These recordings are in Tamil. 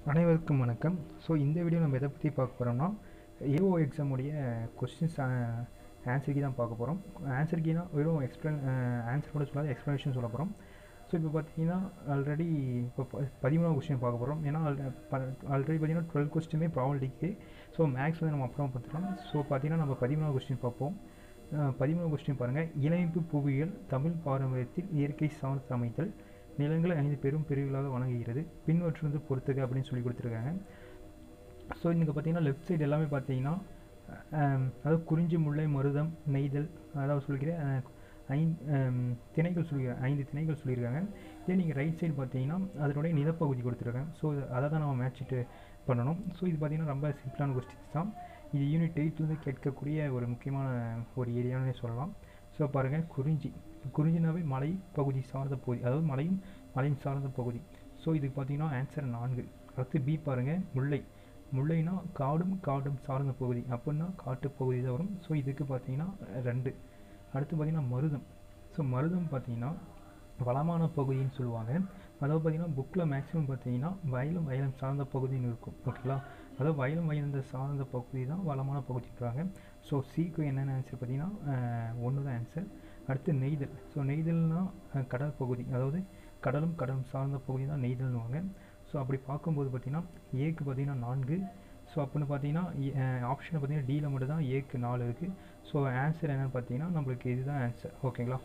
அனைவருக்கும் வணக்கம் ஸோ இந்த வீடியோ நம்ம எதை பற்றி பார்க்க போகிறோம்னா ஏஓ எக்ஸாமுடைய கொஸ்டின்ஸ் ஆன்சர் கீ தான் பார்க்க போகிறோம் ஆன்சர் கீனா வெறும் எக்ஸ்பிளன் ஆன்சர் கூட சொல்லாத எக்ஸ்ப்ளனேஷன் சொல்ல போகிறோம் ஸோ இப்போ பார்த்தீங்கன்னா ஆல்ரெடி இப்போ ப- பதிமூணாவது கொஸ்டின் பார்க்க போகிறோம் ஏன்னா ஆல்ரெடி பார்த்தீங்கன்னா டுவெல் கொஸ்டினுமே ப்ராபபிலிட்டிக்கு ஸோ மேக்ஸ் வந்து நம்ம அப்புறம் பார்த்துக்கலாம் ஸோ பார்த்தீங்கன்னா நம்ம பதிமூணாவது கொஸ்டின் பார்ப்போம் அஹ் பதிமூணாவது கொஸ்டின் பாருங்கள் இணைப்பு புவியியல் தமிழ் பாரம்பரியத்தில் இயற்கை சார்ந்த அமைத்தல் நிலங்களை ஐந்து பெரும் பிரிவுகளாக வழங்குகிறது பின்வற்றிருந்து பொறுத்துக அப்படின்னு சொல்லி கொடுத்துருக்காங்க ஸோ இங்கே பார்த்தீங்கன்னா லெஃப்ட் சைடு எல்லாமே பார்த்தீங்கன்னா அஹ், அதாவது குறிஞ்சி முல்லை மருதம் நெய்தல் அதாவது சொல்லிக்கிறேன் ஐந்து திணைகள் சொல்லியிருக்காங்க ஐந்து திணைகள் சொல்லியிருக்காங்க இதே நீங்கள் ரைட் சைடு பார்த்தீங்கன்னா அதனுடைய நிலப்பகுதி கொடுத்துருக்காங்க ஸோ அதை தான் நம்ம மேட்சிட்டு பண்ணணும் ஸோ இது பார்த்தீங்கன்னா ரொம்ப சிம்பிளான கொஸ்டின்ஸ் தான் இது யூனிட் எயிட்லேருந்து கேட்கக்கூடிய ஒரு முக்கியமான ஒரு ஏரியானே சொல்லலாம் ஸோ பாருங்கள் குறிஞ்சி குறிஞ்சினாவே மலை பகுதி சார்ந்த பகுதி அதாவது மலையும் மலையும் சார்ந்த பகுதி ஸோ இதுக்கு பார்த்தீங்கன்னா ஆன்சர் நான்கு அடுத்து பி பாருங்கள் முல்லை முல்லைனா காடும் காடும் சார்ந்த பகுதி அப்படின்னா காட்டு பகுதி தான் வரும் ஸோ இதுக்கு பார்த்தீங்கன்னா ரெண்டு அடுத்து பார்த்தீங்கன்னா மருதம் ஸோ மருதம் பார்த்தீங்கன்னா வளமான பகுதின்னு சொல்லுவாங்க அதாவது பார்த்தீங்கன்னா புக்கில் மேக்ஸிமம் பார்த்தீங்கன்னா வயலும் வயலும் சார்ந்த பகுதின்னு இருக்கும் ஓகேங்களா அதாவது வயலும் வயந்த சார்ந்த பகுதி தான் வளமான பகுதின்றாங்க ஸோ சிக்கு என்னென்ன ஆன்சர் பார்த்தீங்கன்னா ஒன்று தான் ஆன்சர் அடுத்து நெய்தல் ஸோ நெய்தல்னா அஹ், கடல் பகுதி அதாவது கடலும் கடலும் சார்ந்த பகுதி தான் நெய்தல்னுவாங்க ஸோ அப்படி பார்க்கும்போது பார்த்தீங்கன்னா ஏக்கு பார்த்தீங்கன்னா நான்கு ஸோ அப்படின்னு பார்த்தீங்கன்னா ஆப்ஷனை பார்த்தீங்கன்னா டியில் மட்டும் தான் ஏக்கு நாலு இருக்குது ஸோ ஆன்சர் என்னன்னு பார்த்தீங்கன்னா நம்மளுக்கு இதுதான் ஆன்சர் ஓகேங்களா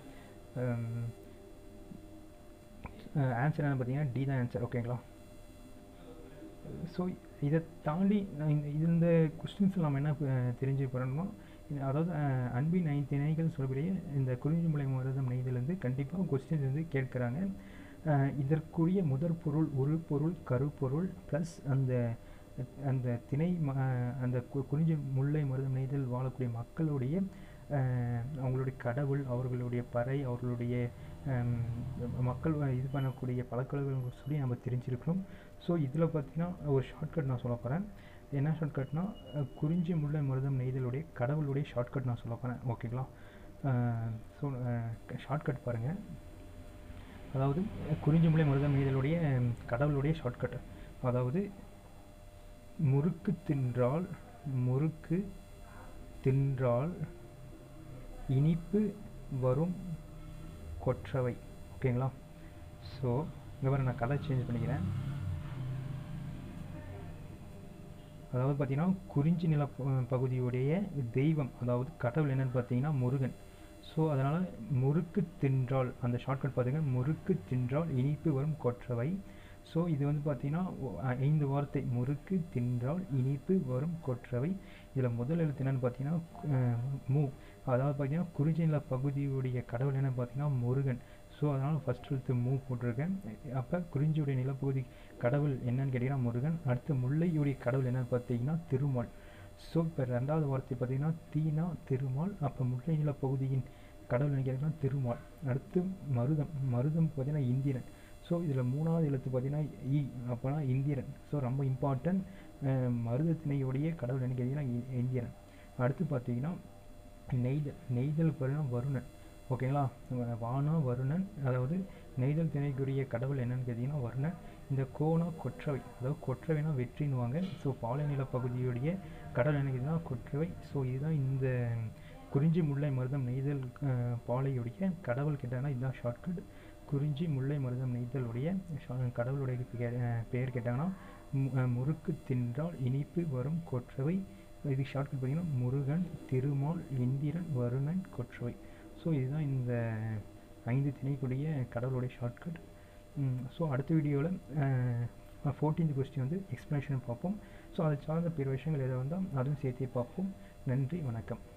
ஆன்சர் என்னன்னு பார்த்தீங்கன்னா டி தான் ஆன்சர் ஓகேங்களா ஸோ இதை தாண்டி நான் இந்த இந்த கொஸ்டின்ஸ் நம்ம என்ன அஹ், தெரிஞ்சு போகிறோம்னா அதாவது அஹ், அன்பின் ஐந்து திணைகள் சொல்லக்கூடிய இந்த குறிஞ்சிமலை மருதம் நெய்தலேருந்து கண்டிப்பாக கொஸ்டின்ஸ் வந்து கேட்குறாங்க அஹ், இதற்குரிய முதற் பொருள் உரு பொருள் கருப்பொருள் ப்ளஸ் அந்த அந்த திணை ம- அஹ், அந்த கு- குறிஞ்சி முல்லை மருதம் நெய்தல் வாழக்கூடிய மக்களுடைய அஹ், அவங்களுடைய கடவுள் அவர்களுடைய பறை அவர்களுடைய ஹம், மக்கள் வ- இது பண்ணக்கூடிய பழக்கவழக்கங்கள் சொல்லி நம்ம தெரிஞ்சிருக்கணும் ஸோ இதில் பார்த்தீங்கன்னா ஒரு ஷார்ட்கட் நான் சொல்ல போகிறேன் என்ன ஷார்ட்கட்னா குறிஞ்சி முல்லை மருதம் நெய்தலுடைய கடவுளுடைய ஷார்ட்கட் நான் சொல்ல போகிறேன் ஓகேங்களா ஸோ ஷார்ட்கட் பாருங்கள் அதாவது குறிஞ்சி முல்லை மருதம் நெய்தலுடைய ஹம், கடவுளுடைய ஷார்ட்கட் அதாவது முறுக்கு தின்றால் முறுக்கு தின்றால் இனிப்பு வரும் கொற்றவை ஓகேங்களா ஸோ இங்கே பாரு நான் கலர் சேஞ்ச் பண்ணிக்கிறேன் அதாவது பார்த்தீங்கன்னா குறிஞ்சி நில ப- பகுதியுடைய தெய்வம் அதாவது கடவுள் என்னன்னு பார்த்தீங்கன்னா முருகன் ஸோ அதனால் முறுக்கு தின்றால் அந்த ஷார்ட்கட் பார்த்தீங்கன்னா முறுக்கு தின்றால் இனிப்பு வரும் கொற்றவை ஸோ இது வந்து பார்த்தீங்கன்னா ஒ- ஐ- ஐந்து வார்த்தை முறுக்கு தின்றால் இனிப்பு வரும் கொற்றவை இதில் முதல் எழுத்து என்னன்னு பார்த்தீங்கன்னா அஹ், மு அதாவது பார்த்தீங்கன்னா குறிஞ்சி நில பகுதியுடைய கடவுள் என்னன்னு பார்த்தீங்கன்னா முருகன் ஸோ அதனால் ஃபஸ்ட் எழுத்து மூ போட்டிருக்கேன் அப்போ குறிஞ்சியுடைய நிலப்பகுதி கடவுள் என்னன்னு கேட்டிங்கன்னா முருகன் அடுத்து முல்லையுடைய கடவுள் என்னன்னு பார்த்தீங்கன்னா திருமால் ஸோ இப்போ ரெண்டாவது வார்த்தை பார்த்தீங்கன்னா தீனா திருமால் அப்போ முல்லை நிலப்பகுதியின் கடவுள் என்ன கேட்டிங்கன்னா திருமால் அடுத்து மருதம் மருதம் பார்த்தீங்கன்னா இந்திரன் ஸோ இதில் மூணாவது எழுத்து பார்த்தீங்கன்னா இ அப்போனா இந்திரன் ஸோ ரொம்ப இம்பார்ட்டன்ட் மருதத்தினையுடைய கடவுள் என்ன கேட்டிங்கன்னா இ- இந்திரன் அடுத்து பார்த்தீங்கன்னா நெய்தல் நெய்தல் பார்த்தீங்கன்னா வருணன் ஓகேங்களா வ- வானா வருணன் அதாவது நெய்தல் திணைக்குரிய கடவுள் என்னன்னு கேட்டிங்கன்னா வருணன் இந்த கோனா கொற்றவை அதாவது கொற்றவைனா வெற்றின்னுவாங்க ஸோ பாலை நில பகுதியுடைய கடவுள் என்ன கேட்டிங்கன்னா கொற்றவை ஸோ இதுதான் இந்த குறிஞ்சி முல்லை மருதம் நெய்தல் அஹ், பாலையுடைய கடவுள் கேட்டாங்கன்னா இதுதான் ஷார்ட்கட் குறிஞ்சி முல்லை மருதம் நெய்தலுடைய ஷா- கடவுளுடைய பே- அஹ், பெயர் கேட்டாங்கன்னா மு- அஹ், முறுக்கு தின்றால் இனிப்பு வரும் கொற்றவை இது ஷார்ட்கட் பார்த்தீங்கன்னா முருகன் திருமால் இந்திரன் வருணன் கொற்றவை ஸோ இதுதான் இந்த ஐந்து திணைக்குடைய கடவுளுடைய ஷார்ட்கட் ஸோ அடுத்த வீடியோவில் ஃபோர்டீன்த் கொஸ்டின் வந்து எக்ஸ்ப்ளனேஷன் பார்ப்போம் ஸோ அது சார்ந்த பிற விஷயங்கள் எதை வந்தால் அதுவும் சேர்த்தே பார்ப்போம் நன்றி வணக்கம்